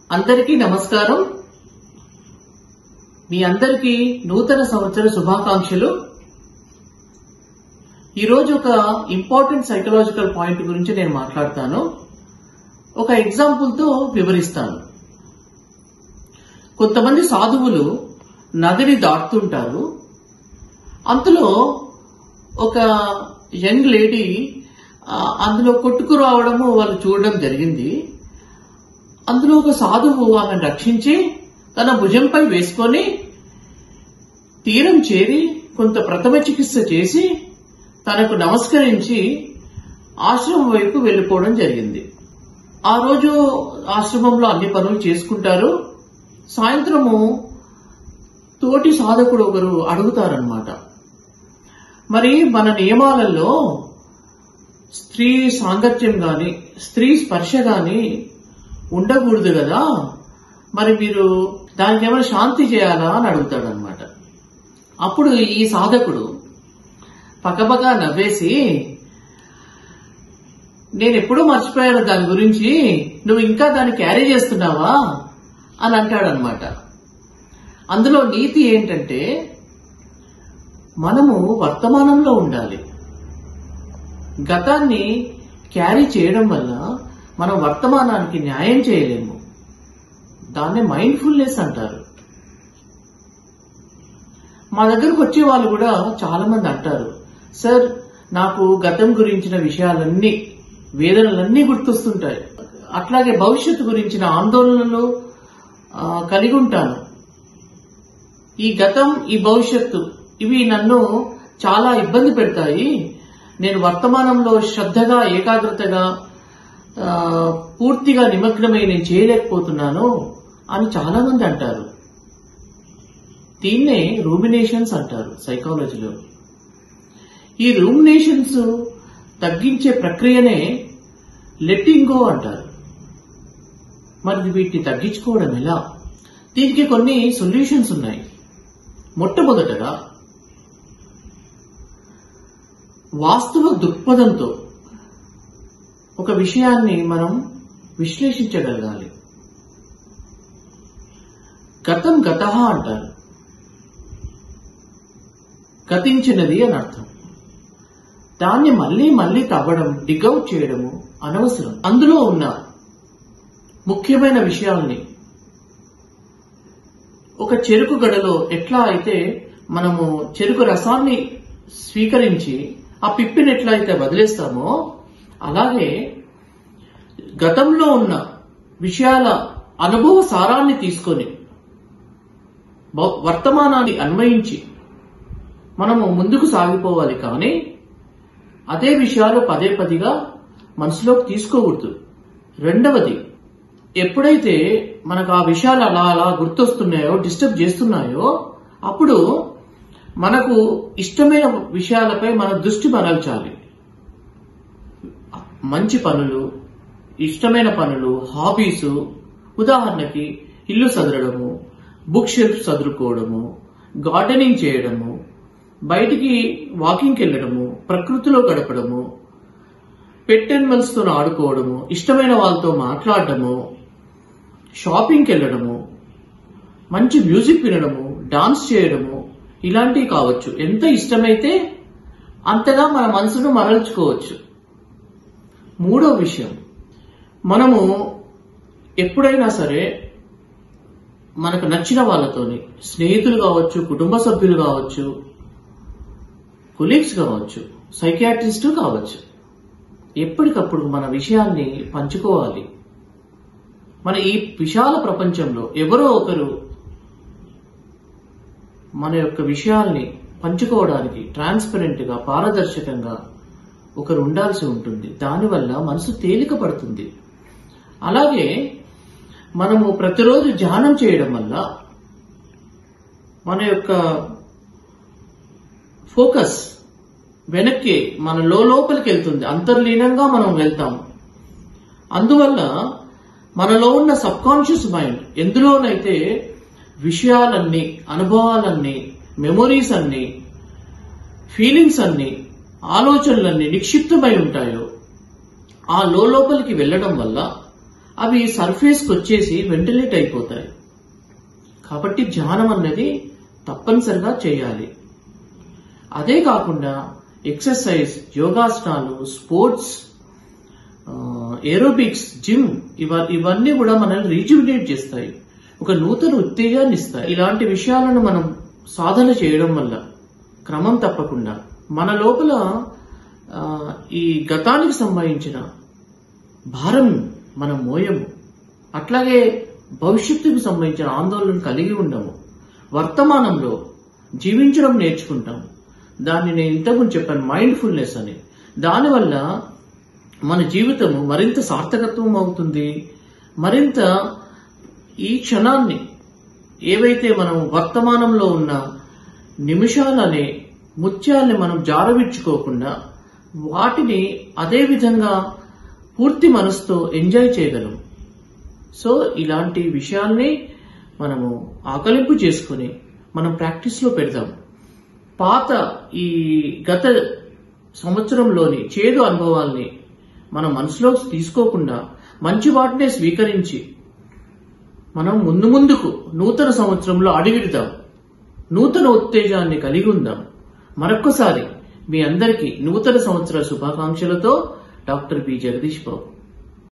అందరికీ నమస్కారం మీ అందరికీ నూతన సంవత్సర శుభాకాంక్షలు ఈరోజు ఒక ఇంపార్టెంట్ సైకలాజికల్ పాయింట్ గురించి నేను మాట్లాడతాను ఒక ఎగ్జాంపుల్ తో వివరిస్తాను కొంతమంది సాధువులు నదిని దాటుతుంటారు అంతలో ఒక యంగ్ లేడీ ఆ, అందులో కొట్టుకు రావడము వాళ్ళు చూడడం జరిగింది అందులో ఒక సాధువు ఆమెను రక్షించి తన భుజంపై వేసుకొని తీరం చేరి కొంత ప్రథమ చికిత్స చేసి తనకు నమస్కరించి ఆశ్రమం వైపు వెళ్ళిపోవడం జరిగింది ఆ రోజు ఆశ్రమంలో అన్ని పనులు చేసుకుంటారు సాయంత్రము తోటి సాధకుడు ఒకరు అడుగుతారనమాట మరి మన నియమాలలో స్త్రీ సాంగత్యం గాని స్త్రీ స్పర్శ గాని ఉండకూడదు కదా మరి మీరు దానికి ఏమైనా శాంతి చేయాలా అని అడుగుతాడు అనమాట అప్పుడు ఈ సాధకుడు పక్కపక్క నవ్వేసి నేను ఎప్పుడూ మర్చిపోయాను దాని గురించి నువ్వు ఇంకా దాన్ని క్యారీ చేస్తున్నావా అని అంటాడనమాట అందులో నీతి ఏంటంటే మనము వర్తమానంలో ఉండాలి గతాన్ని క్యారీ చేయడం వల్ల మనం వర్తమానానికి న్యాయం చేయలేము దాన్ని మైండ్ఫుల్నెస్ అంటారు మా దగ్గరకు వచ్చే వాళ్ళు కూడా చాలా మంది అంటారు సార్ నాకు గతం గురించిన విషయాలన్నీ వేదనలన్నీ గుర్తొస్తుంటాయి అట్లాగే భవిష్యత్తు గురించిన ఆందోళనలు ఆ, కలిగి ఉంటాను ఈ గతం ఈ భవిష్యత్తు ఇవి నన్ను చాలా ఇబ్బంది పెడతాయి నేను వర్తమానంలో శ్రద్ధగా ఏకాగ్రతగా ఆ, పూర్తిగా నిమగ్నమై నేను చేయలేకపోతున్నాను అని చాలా మంది అంటారు దీన్నే రూమినేషన్స్ అంటారు సైకాలజీలో ఈ రూమినేషన్స్ తగ్గించే ప్రక్రియనే లెట్టింగ్ గో అంటారు మరి వీటిని తగ్గించుకోవడం ఎలా దీనికి కొన్ని సొల్యూషన్స్ ఉన్నాయి మొట్టమొదటగా వాస్తవ దృక్పథంతో ఒక విషయాన్ని మనం విశ్లేషించగలగాలి గతం గత అంటారు గతించినది అని అర్థం దాన్ని మళ్ళీ మళ్ళీ తవ్వడం డిగౌట్ చేయడము అనవసరం అందులో ఉన్న ముఖ్యమైన విషయాల్ని ఒక చెరుకు గడలో ఎట్లా అయితే మనము చెరుకు రసాన్ని స్వీకరించి ఆ పిప్పిని ఎట్లా అయితే వదిలేస్తామో అలాగే గతంలో ఉన్న విషయాల అనుభవ సారాన్ని తీసుకొని భ- వర్తమానాన్ని అన్వయించి మనము ముందుకు సాగిపోవాలి కానీ అదే విషయాలు పదే పదిగా మనసులోకి తీసుకోకూడదు రెండవది ఎప్పుడైతే మనకు ఆ విషయాలు అలా అలా గుర్తొస్తున్నాయో డిస్టర్బ్ చేస్తున్నాయో అప్పుడు మనకు ఇష్టమైన విషయాలపై మన దృష్టి మరల్చాలి మంచి పనులు ఇష్టమైన పనులు హాబీసు ఉదాహరణకి ఇల్లు సదరడము బుక్ షెల్ఫ్ సదురుకోవడము గార్డెనింగ్ చేయడము బయటికి వాకింగ్కి వెళ్ళడము ప్రకృతిలో గడపడము పెట్ ఎనిమల్స్ తో ఆడుకోవడము ఇష్టమైన వాళ్ళతో మాట్లాడడము షాపింగ్కి వెళ్ళడము మంచి మ్యూజిక్ వినడము డాన్స్ చేయడము ఇలాంటివి కావచ్చు ఎంత ఇష్టమైతే అంతగా మన మనసును మరల్చుకోవచ్చు మూడో విషయం మనము ఎప్పుడైనా సరే మనకు నచ్చిన వాళ్ళతోని స్నేహితులు కావచ్చు కుటుంబ సభ్యులు కావచ్చు కొలీగ్స్ కావచ్చు సైకియాట్రిస్టు కావచ్చు ఎప్పటికప్పుడు మన విషయాన్ని పంచుకోవాలి మన ఈ విశాల ప్రపంచంలో ఎవరో ఒకరు మన యొక్క విషయాల్ని పంచుకోవడానికి ట్రాన్స్పరెంట్ గా పారదర్శకంగా ఒకరు ఉండాల్సి ఉంటుంది దానివల్ల మనసు తేలిక పడుతుంది అలాగే మనము ప్రతిరోజు ధ్యానం చేయడం వల్ల మన యొక్క ఫోకస్ వెనక్కి మన లోపలికి వెళ్తుంది అంతర్లీనంగా మనం వెళ్తాం అందువల్ల మనలో ఉన్న సబ్ కాన్షియస్ మైండ్ ఎందులోనైతే విషయాలన్నీ అనుభవాలన్నీ మెమొరీస్ అన్ని ఫీలింగ్స్ అన్ని ఆలోచనలన్నీ నిక్షిప్తమై ఉంటాయో ఆ లోపలికి వెళ్ళడం వల్ల అవి సర్ఫేస్కి వచ్చేసి వెంటిలేట్ అయిపోతాయి కాబట్టి ధ్యానం అన్నది తప్పనిసరిగా చేయాలి అదే కాకుండా ఎక్సర్సైజ్ యోగాసనాలు స్పోర్ట్స్ ఏరోబిక్స్ జిమ్ ఇవ ఇవన్నీ కూడా మనల్ని రీజువినేట్ చేస్తాయి ఒక నూతన ఉత్తేజాన్ని ఇస్తాయి ఇలాంటి విషయాలను మనం సాధన చేయడం వల్ల క్రమం తప్పకుండా మన లోపల ఆ, ఈ గతానికి సంబంధించిన భారం మనం మోయము అట్లాగే భవిష్యత్తుకు సంబంధించిన ఆందోళన కలిగి ఉండము వర్తమానంలో జీవించడం నేర్చుకుంటాం దాన్ని నేను ఇంతకుముందు చెప్పాను మైండ్ఫుల్నెస్ అని దానివల్ల మన జీవితము మరింత సార్థకత్వం అవుతుంది మరింత ఈ క్షణాన్ని ఏవైతే మనం వర్తమానంలో ఉన్న నిమిషాలనే ముత్యాల్ని మనం జారవిడ్చుకోకుండా వాటిని అదే విధంగా పూర్తి మనసుతో ఎంజాయ్ చేయగలం సో ఇలాంటి విషయాల్ని మనము ఆకలింపు చేసుకుని మనం ప్రాక్టీస్లో పెడదాం పాత ఈ గత సంవత్సరంలోని చేదు అనుభవాల్ని మన మనసులోకి తీసుకోకుండా మంచి వాటినే స్వీకరించి మనం ముందు ముందుకు నూతన సంవత్సరంలో అడుగిడదాం నూతన ఉత్తేజాన్ని కలిగి ఉందాం మరొక్కసారి మీ అందరికీ నూతన సంవత్సర శుభాకాంక్షలతో డాక్టర్ బి జగదీష్ బాబు